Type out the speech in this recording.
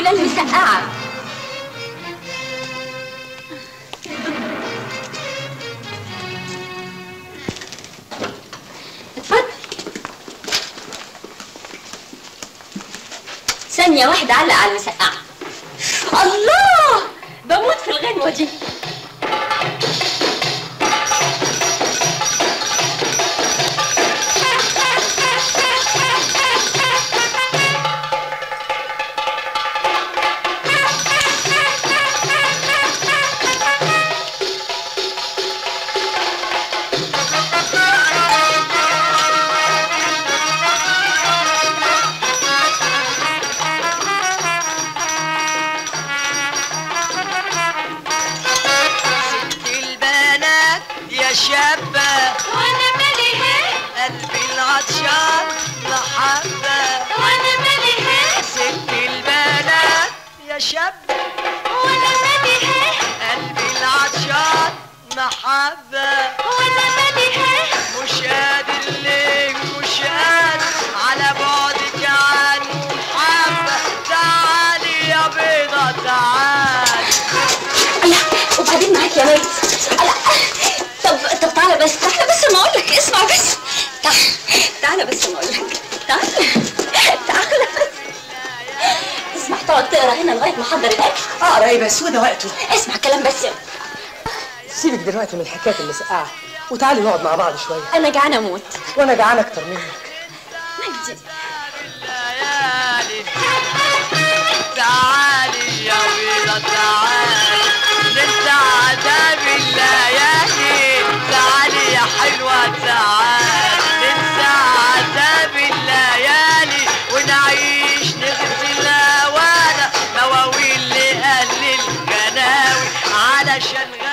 المسقعة اتفضل ثانية واحدة علق على المسقعة الله بموت في الغنوة دي البنات يا شابة وانا مالي هيك قلبي العطشان محبة وانا مالي هيك ست البنات يا شابة وانا مالي هيك قلبي العطشان محبة وانا مالي هيك مش قادر ليه مش قادر على بعدك عني محبة تعالي يا بيضة تعالي الله وبعدين معاك يا ميت الله طب طب تعالى بس تعالى بس ما اقول لك اسمع بس تعالى تعالى بس ما اقول لك تعالى تعالى اسمع تقعد تقرا هنا لغايه ما احضر الاكل اقرا ايه بس وده وقته اسمع كلام بس سيبك دلوقتي من حكايه المسقعه وتعالي نقعد مع بعض شويه انا جعانه اموت وانا جعان اكتر منك مجدي الليالي تعالي يا بيضة تعالي ننسى عذاب الليالي تعالي يا حلوة تعالي ننسى عذاب الليالي ونعيش نغسل هوانا مواويل لأهل الجناوي علشان